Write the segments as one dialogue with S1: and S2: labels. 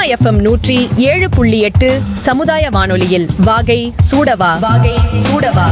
S1: FM நூற்றி ஏழு புள்ளி எட்டு சமுதாய வானொலியில் வாகை சூடவா வாகை சூடவா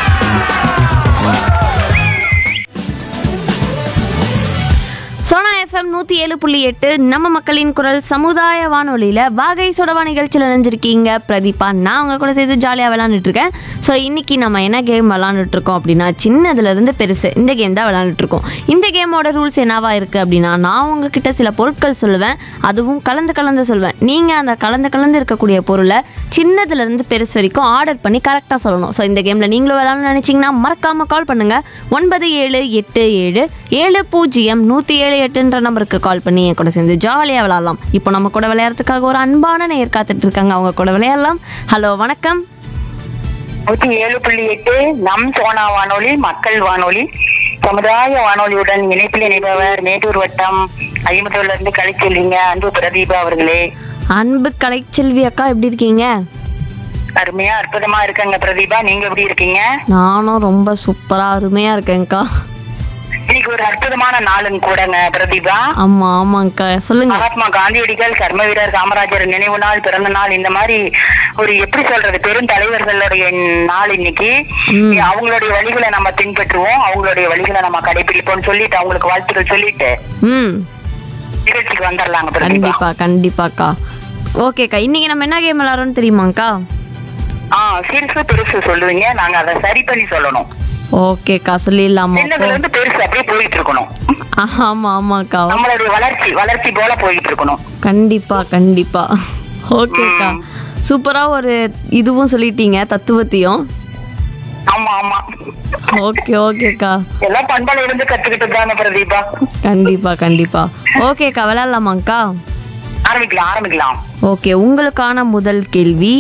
S2: சோனா எஃப்எம் நூற்றி ஏழு புள்ளி எட்டு நம்ம மக்களின் குரல் சமுதாய வானொலியில் வாகை சுடவா நிகழ்ச்சியில் நினைஞ்சிருக்கீங்க பிரதீபா நான் உங்க கூட சேர்த்து ஜாலியாக விளாண்டுட்டு இருக்கேன் ஸோ இன்னைக்கு நம்ம என்ன கேம் விளாண்டுட்டு இருக்கோம் அப்படின்னா சின்னதுலேருந்து பெருசு இந்த கேம் தான் விளாண்டுட்டு இருக்கோம் இந்த கேமோட ரூல்ஸ் என்னவா இருக்குது அப்படின்னா நான் உங்ககிட்ட சில பொருட்கள் சொல்லுவேன் அதுவும் கலந்து கலந்து சொல்லுவேன் நீங்கள் அந்த கலந்து கலந்து இருக்கக்கூடிய பொருளை சின்னதுலேருந்து பெருசு வரைக்கும் ஆர்டர் பண்ணி கரெக்டாக சொல்லணும் ஸோ இந்த கேமில் நீங்களும் விளாட்ணும்னு நினச்சிங்கன்னா மறக்காமல் கால் பண்ணுங்கள் ஒன்பது ஏழு எட்டு ஏழு ஏழு பூஜ்ஜியம் நூற்றி ஏழு எட்டுன்ற நம்பருக்கு கால் பண்ணி என் கூட சேர்ந்து ஜாலியாக விளாட்லாம் இப்போ நம்ம கூட விளையாடுறதுக்காக ஒரு அன்பான நேர் காத்துட்டு இருக்காங்க அவங்க கூட விளையாடலாம் ஹலோ வணக்கம்
S3: நூத்தி ஏழு புள்ளி எட்டு நம் சோனா வானொலி மக்கள் வானொலி சமுதாய வானொலியுடன் இணைப்பில் இணைப்பவர் மேட்டூர் வட்டம் ஐம்பத்தூர்ல இருந்து கழிச்சொல்லிங்க அன்பு பிரதீபா அவர்களே
S2: அன்பு கலைச்செல்வி அக்கா எப்படி இருக்கீங்க
S3: அருமையா அற்புதமா இருக்காங்க பிரதீபா நீங்க எப்படி இருக்கீங்க
S2: நானும் ரொம்ப சூப்பராக அருமையாக இருக்கேன்க்கா
S3: இன்னைக்கு ஒரு அற்புதமான நாளுங்க கூடங்க பிரதீபா
S2: ஆமாம் ஆமாங்க்கா சொல்லுங்க
S3: மகாத்மா காந்தியடிகள் கர்ம வீரர் காமராஜர் நினைவு நாள் பிறந்த நாள் இந்த மாதிரி ஒரு எப்படி சொல்றது பெரும் தலைவர்களுடைய நாள் இன்னைக்கு அவங்களுடைய வழிகளை நம்ம பின்பற்றுவோம் அவங்களுடைய வழிகளை நம்ம கடைபிடிப்போம் சொல்லிட்டு அவங்களுக்கு வாழ்த்துக்கள் சொல்லிட்டு
S2: ம்
S3: நிகழ்ச்சிக்கு வந்துடலாங்க பிரதீபா
S2: கண்டிப்பா கண்டிப்பாக்கா ஓகேக்கா இன்னைக்கு நம்ம என்ன கேம் விளாட்றோம்னு தெரியுமாங்க்கா
S3: ஆ சிறுசு பெருசு சொல்லுவீங்க நாங்க அதை சரி பண்ணி சொல்லணும்
S2: ஓகேக்கா சொல்லிடலாமா
S3: சின்னதுல இருந்து பெருசு அப்படியே போயிட்டு இருக்கணும்
S2: ஆமா ஆமாக்கா
S3: நம்மளுடைய வளர்ச்சி வளர்ச்சி போல போயிட்டு இருக்கணும்
S2: கண்டிப்பா கண்டிப்பா ஓகேக்கா சூப்பரா ஒரு இதுவும் சொல்லிட்டீங்க தத்துவத்தையும்
S3: ஆமா ஆமா
S2: ஓகே ஓகேக்கா
S3: எல்லாம் பண்பால இருந்து கத்துக்கிட்டு தானே பிரதீபா
S2: கண்டிப்பா கண்டிப்பா ஓகேக்கா விளையாடலாமாங்க்கா
S3: ஆரம்பிக்கலாம் ஆரம்பிக்கலாம்
S2: ஓகே உங்களுக்கான முதல் கேள்வி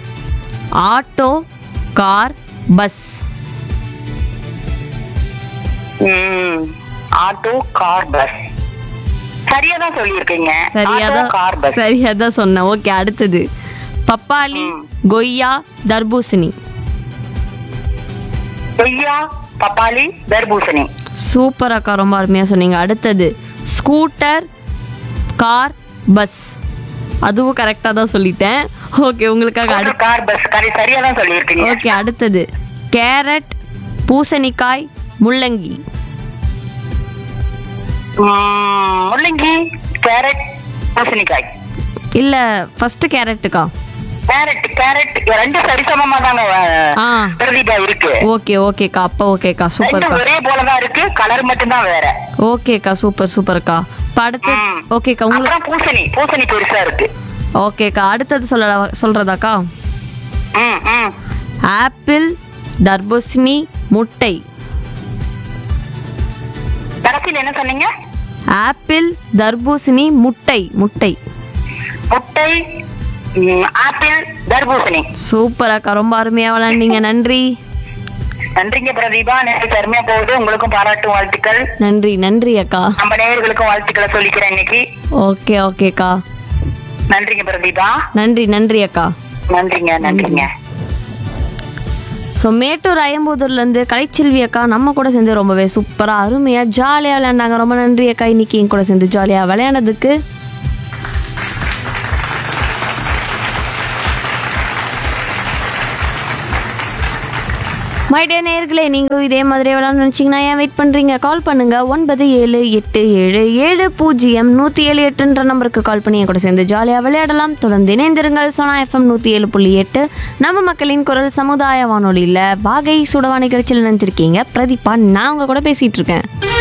S2: ஆட்டோ கார் பஸ்
S3: ம், ஆட்டோ கார் பஸ் சரியா தான் சொல்லியிருக்கீங்க
S2: சரியாதான்
S3: ஆட்டோ, கார் பஸ்
S2: சரியாதான் சொன்னேன் ஓகே அடுத்தது பப்பாளி கொய்யா தர்பூசணி
S3: கொய்யா பப்பாளி தர்பூசணி
S2: சூப்பர் அக்கா ரொம்ப அருமையாக சொன்னீங்க அடுத்தது ஸ்கூட்டர் கார் பஸ் அதுவும் கரெக்டாக தான் சொல்லிட்டேன் ஓகே உங்களுக்காக அடு
S3: கார் பஸ் கரை சரியா தான் சொல்லியிருக்கீங்க
S2: ஓகே அடுத்தது கேரட் பூசணிக்காய் முள்ளங்கி
S3: ம், முள்ளங்கி கேரட் பூசணிக்காய்
S2: இல்லை ஃபஸ்ட்டு கேரட்டுக்கா
S3: கேரட் கேரட் ரெண்டு சரிசமமா தாங்க
S2: ஆ
S3: பிரதீபா இருக்கு
S2: ஓகே ஓகேக்கா அப்போ ஓகேக்கா
S3: ரெண்டும்
S2: சூப்பர்க்கா
S3: ஒரே போலதான் இருக்கு கலர் மட்டும்தான் வேற
S2: ஓகேக்கா சூப்பர் சூப்பர்க்கா இப்போ அடுத்து
S3: ம்.
S2: ஓகேக்கா உங்களுக்கு
S3: அப்புறம் பூசணி பூசணி பெருசா இருக்கு
S2: ஓகேக்கா அடுத்தது சொல்ல சொல்கிறதாக்கா
S3: ம் ம்
S2: ஆப்பிள் தர்பூசணி முட்டை
S3: கடைசியில் என்ன சொன்னீங்க
S2: ஆப்பிள் தர்பூசணி முட்டை முட்டை
S3: முட்டை ம், ஆப்பிள் தர்பூசணி
S2: சூப்பர் அக்கா ரொம்ப அருமையாக விளாண்டீங்க நன்றி
S3: நன்றிங்க பிரதீபா நேற்று அருமையா போகுது உங்களுக்கும் பாராட்டும் வாழ்த்துக்கள்
S2: நன்றி நன்றி அக்கா
S3: நம்ம நேயர்களுக்கும் வாழ்த்துக்களை சொல்லிக்கிறேன் இன்னைக்கு
S2: ஓகே ஓகேக்கா
S3: நன்றிங்க பிரதீபா
S2: நன்றி நன்றி அக்கா
S3: நன்றிங்க நன்றிங்க
S2: ஸோ மேட்டூர் அயம்புதூர்லேருந்து கலைச்செல்வி அக்கா நம்ம கூட சேர்ந்து ரொம்பவே சூப்பராக அருமையாக ஜாலியாக விளையாண்டாங்க ரொம்ப நன்றி அக்கா இன்னைக்கு என் கூட சேர்ந்து ஜாலியாக விளையாண்டதுக்கு மைடிய நேயர்களே நீங்களும் இதே மாதிரி விளையாடணும்னு நினச்சிங்கன்னா ஏன் வெயிட் பண்ணுறீங்க கால் பண்ணுங்கள் ஒன்பது ஏழு எட்டு ஏழு ஏழு பூஜ்ஜியம் நூற்றி ஏழு எட்டுன்ற நம்பருக்கு கால் பண்ணி என் கூட சேர்ந்து ஜாலியாக விளையாடலாம் தொடர்ந்து இணைந்திருங்கள் சோனா எஃப்எம் நூற்றி ஏழு புள்ளி எட்டு நம்ம மக்களின் குரல் சமுதாய வானொலியில் வாகை சுடவா நிகழ்ச்சியில் நினைச்சிருக்கீங்க பிரதீபா நான் உங்க கூட பேசிகிட்டு இருக்கேன்